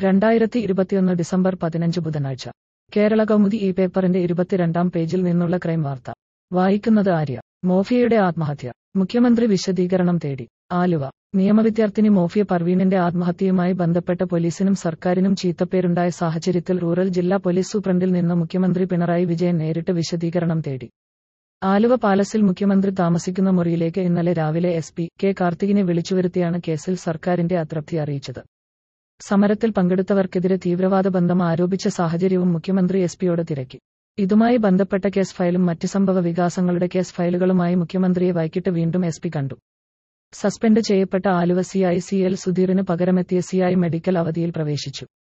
രണ്ടായിരത്തി ഇരുപത്തിയൊന്ന് ഡിസംബർ പതിനഞ്ച് ബുധനാഴ്ച കേരള കൗമുദി ഈ പേപ്പറിന്റെ ഇരുപത്തിരണ്ടാം പേജിൽ നിന്നുള്ള ക്രൈം വാർത്ത വായിക്കുന്നത് ആര്യ മോഫിയയുടെ ആത്മഹത്യ മുഖ്യമന്ത്രി വിശദീകരണം തേടി ആലുവ നിയമവിദ്യാർത്ഥിനി മോഫിയ പർവീണിന്റെ ആത്മഹത്യയുമായി ബന്ധപ്പെട്ട പോലീസിനും സർക്കാരിനും ചീത്തപ്പേരുണ്ടായ സാഹചര്യത്തിൽ റൂറൽ ജില്ലാ പോലീസ് സൂപ്രണ്ടിൽ നിന്ന് മുഖ്യമന്ത്രി പിണറായി വിജയൻ നേരിട്ട് വിശദീകരണം തേടി ആലുവ പാലസിൽ മുഖ്യമന്ത്രി താമസിക്കുന്ന മുറിയിലേക്ക് ഇന്നലെ രാവിലെ എസ് പി കെ കാർത്തികിനെ വിളിച്ചുവരുത്തിയാണ് കേസിൽ സർക്കാരിന്റെ അതൃപ്തി അറിയിച്ചത് സമരത്തിൽ പങ്കെടുത്തവർക്കെതിരെ തീവ്രവാദ ബന്ധം ആരോപിച്ച സാഹചര്യവും മുഖ്യമന്ത്രി എസ് പിയോട് തിരക്കി ഇതുമായി ബന്ധപ്പെട്ട കേസ് ഫയലും മറ്റ് സംഭവ വികാസങ്ങളുടെ കേസ് ഫയലുകളുമായി മുഖ്യമന്ത്രിയെ വൈകിട്ട് വീണ്ടും എസ് പി കണ്ടു സസ്പെൻഡ് ചെയ്യപ്പെട്ട ആലുവ സിഐ സി എൽ സുധീറിന് പകരമെത്തിയ സിഐ മെഡിക്കൽ അവധിയിൽ പ്രവേശിച്ചു